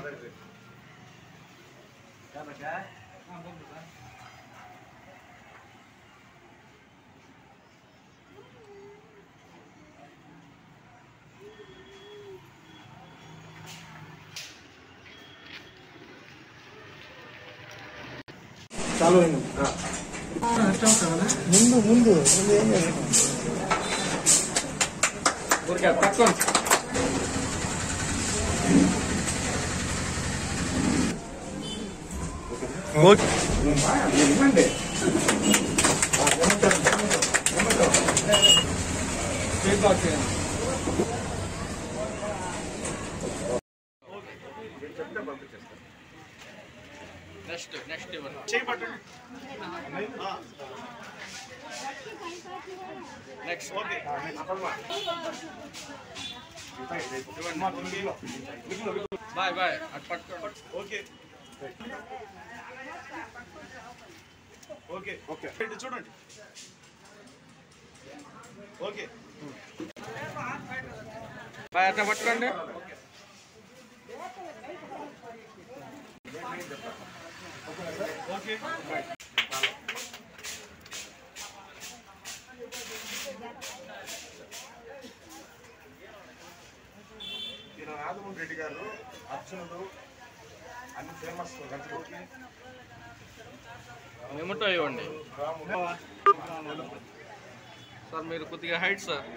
చాలు అయింది ముందు ముందు ముందు ఏం చేస్తాం ఊరికే పట్టుకోండి ఓకే ఫీడ్బ్యాక్ చేయండి నెక్స్ట్ నెక్స్ట్ ఇవ్వండి నెక్స్ట్ ఓకే బాయ్ బాయ్ అటు పట్టుకోండి ఓకే ఓకే ఓకే ఇటు చూడండి ఓకే బాయ్ అట్లా పట్టుకోండి ఓకే ఈయన రాజమోహన్ రెడ్డి గారు అర్జునుడు అన్ని ఫేమస్ గంటలోకి ఏమిటో ఇవ్వండి సార్ మీరు కొద్దిగా height sir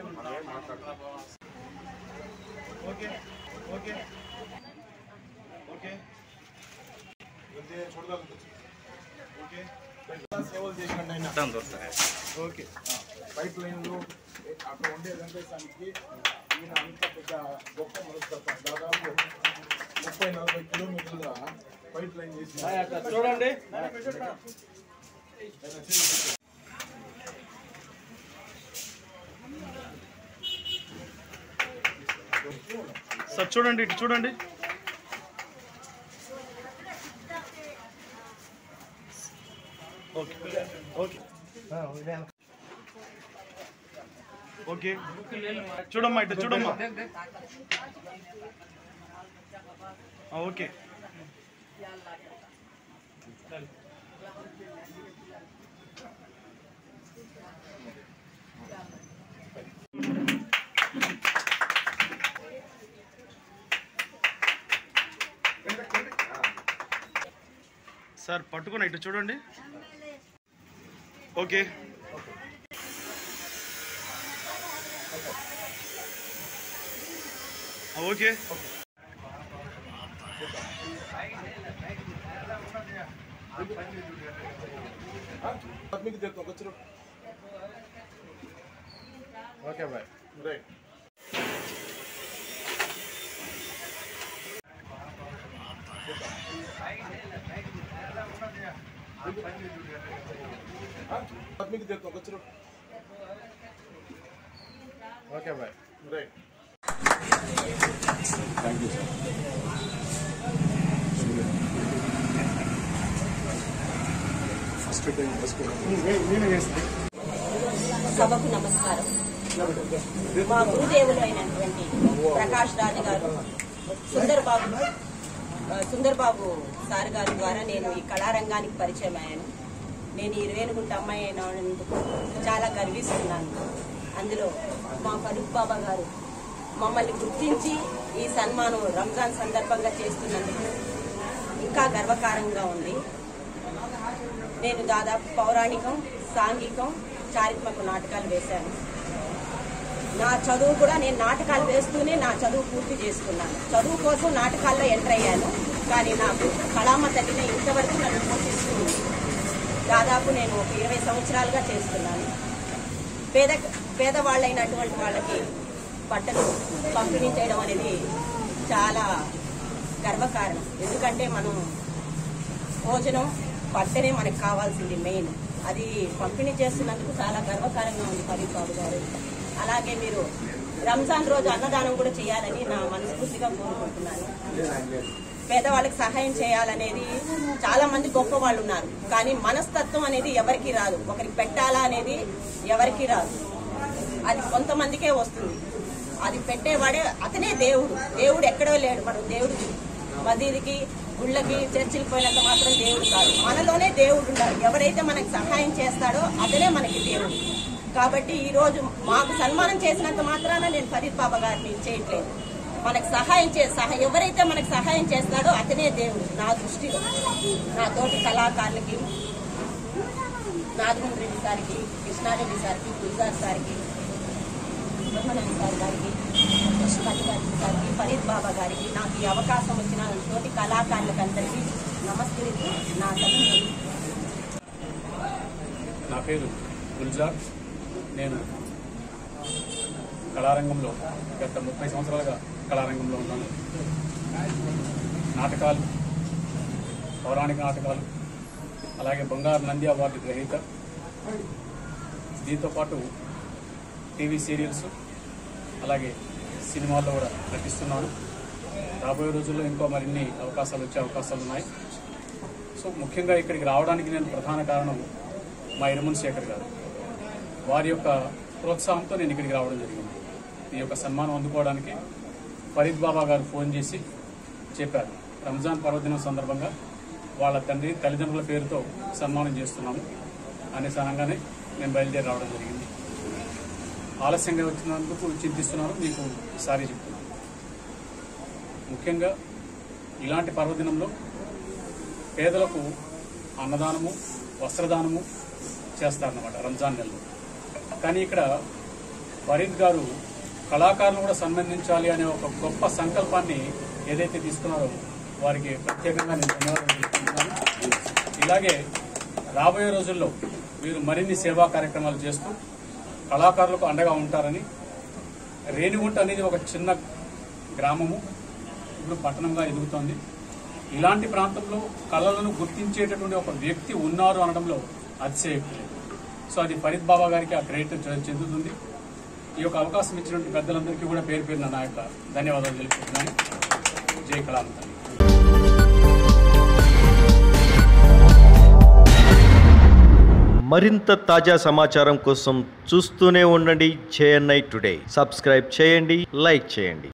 okay okay okay వెళ్తే చూడగలుగుతా ఓకే సేవలు చేసినట్టు ఆయన ఓకే పైప్ లైన్లు అక్కడ ఉండే వెంకటేశానికి ఈయన అంత పెద్ద గొప్ప మనస్తత్వం దాదాపు ముప్పై నలభై కిలోమీటర్ల పైప్ లైన్ చేసి చూడండి సార్ చూడండి ఇటు చూడండి ఓకే ఓకే ఓకే చూడమ్మా ఇటు చూడమ్మా ఆ, ఓకే సార్ పట్టుకుని ఇటు చూడండి ఓకే ఆ, okay okay bye right okay bye right సభకు నమస్కారం మా గురుదేవులు అయినటువంటి ప్రకాష్ రాజు గారు సుందర్ బాబు ఆ, సుందర్ బాబు సార్ గారి ద్వారా నేను ఈ కళారంగానికి పరిచయం అయ్యాను నేను ఈ రేణుగుంట అమ్మాయి అయినందుకు చాలా గర్విస్తున్నాను అందులో మా ఫరూక్ బాబా గారు మమ్మల్ని గుర్తించి ఈ సన్మానం రంజాన్ సందర్భంగా చేస్తున్నందుకు ఇంకా గర్వకారంగా ఉంది నేను దాదాపు పౌరాణికం సాంఘికం చారిత్మక నాటకాలు వేశాను నా చదువు కూడా నేను నాటకాలు వేస్తూనే నా చదువు పూర్తి చేసుకున్నాను చదువు కోసం నాటకాల్లో ఎంటర్ అయ్యాను కానీ నాకు కళామ తల్లినే ఇంతవరకు నన్ను పోషిస్తుంది దాదాపు నేను ఒక ఇరవై సంవత్సరాలుగా చేస్తున్నాను పేద పేదవాళ్ళైనటువంటి వాళ్ళకి బట్టలు పంపిణీ చేయడం అనేది చాలా గర్వకారణం ఎందుకంటే మనం భోజనం బట్టనే మనకు కావాల్సింది మెయిన్ అది పంపిణీ చేస్తున్నందుకు చాలా గర్వకారంగా ఉంది ఫరీద్ బాబు గారు అలాగే మీరు రంజాన్ రోజు అన్నదానం కూడా చేయాలని నా మనస్ఫూర్తిగా కోరుకుంటున్నాను పేదవాళ్ళకి సహాయం చేయాలనేది చాలా మంది గొప్ప వాళ్ళు ఉన్నారు కానీ మనస్తత్వం అనేది ఎవరికి రాదు ఒకరికి పెట్టాలా అనేది ఎవరికి రాదు అది కొంతమందికే వస్తుంది అది పెట్టేవాడే అతనే దేవుడు దేవుడు ఎక్కడో లేడు మనం దేవుడు మసీదుకి గుళ్ళకి చర్చికి పోయినంత మాత్రం దేవుడు కాదు మనలోనే దేవుడు ఉంటాడు ఎవరైతే మనకి సహాయం చేస్తాడో అతనే మనకి దేవుడు కాబట్టి ఈ రోజు మాకు సన్మానం చేసినంత మాత్రాన నేను ఫరీద్ బాబా గారిని చేయట్లేదు మనకు సహాయం చే సహా ఎవరైతే మనకు సహాయం చేస్తాడో అతనే దేవుడు నా దృష్టిలో నా తోటి కళాకారులకి నాగమోహన్ రెడ్డి సార్కి కృష్ణారెడ్డి సార్కి గుల్జార్ సార్కి బ్రహ్మానంద సార్ గారికి మల్లికార్జున సార్కి ఫరీద్ బాబా గారికి నాకు ఈ అవకాశం వచ్చిన తోటి కళాకారులకు అందరికీ నమస్కరిస్తూ నా తల్లి నా పేరు గుల్జార్ నేను కళారంగంలో గత ముప్పై సంవత్సరాలుగా కళారంగంలో ఉన్నాను నాటకాలు పౌరాణిక నాటకాలు అలాగే బంగారు నంది అవార్డు గ్రహీత దీంతో పాటు టీవీ సీరియల్స్ అలాగే సినిమాల్లో కూడా నటిస్తున్నాను రాబోయే రోజుల్లో ఇంకో మరిన్ని అవకాశాలు వచ్చే అవకాశాలు ఉన్నాయి సో ముఖ్యంగా ఇక్కడికి రావడానికి నేను ప్రధాన కారణం మా ఇరుమన్ శేఖర్ గారు వారి యొక్క ప్రోత్సాహంతో నేను ఇక్కడికి రావడం జరిగింది ఈ యొక్క సన్మానం అందుకోవడానికి ఫరీద్ బాబా గారు ఫోన్ చేసి చెప్పారు రంజాన్ పర్వదినం సందర్భంగా వాళ్ళ తండ్రి తల్లిదండ్రుల పేరుతో సన్మానం చేస్తున్నాము అనేసి అనగానే నేను బయలుదేరి రావడం జరిగింది ఆలస్యంగా వచ్చినందుకు చింతిస్తున్నాను మీకు సారీ చెప్తున్నాను ముఖ్యంగా ఇలాంటి పర్వదినంలో పేదలకు అన్నదానము వస్త్రదానము చేస్తారన్నమాట రంజాన్ నెలలో కానీ ఇక్కడ ఫరీద్ గారు కళాకారులను కూడా సన్మానించాలి అనే ఒక గొప్ప సంకల్పాన్ని ఏదైతే తీసుకున్నారో వారికి ప్రత్యేకంగా నేను ధన్యవాదాలు తెలుపుతున్నాను ఇలాగే రాబోయే రోజుల్లో వీరు మరిన్ని సేవా కార్యక్రమాలు చేస్తూ కళాకారులకు అండగా ఉంటారని రేణిగుంట అనేది ఒక చిన్న గ్రామము ఇప్పుడు పట్టణంగా ఎదుగుతోంది ఇలాంటి ప్రాంతంలో కళలను గుర్తించేటటువంటి ఒక వ్యక్తి ఉన్నారు అనడంలో అతిశయోక్తి లేదు సో అది ఫరీద్ బాబా గారికి ఆ క్రెడిట్ చె- చెందుతుంది ఈ యొక్క అవకాశం ఇచ్చినటువంటి పెద్దలందరికీ కూడా పేరు పేరున నా యొక్క ధన్యవాదాలు తెలుపుతున్నాను జై కళామంతని మరింత తాజా సమాచారం కోసం చూస్తూనే ఉండండి జేఎన్ఐ టుడే సబ్స్క్రైబ్ చేయండి లైక్ చేయండి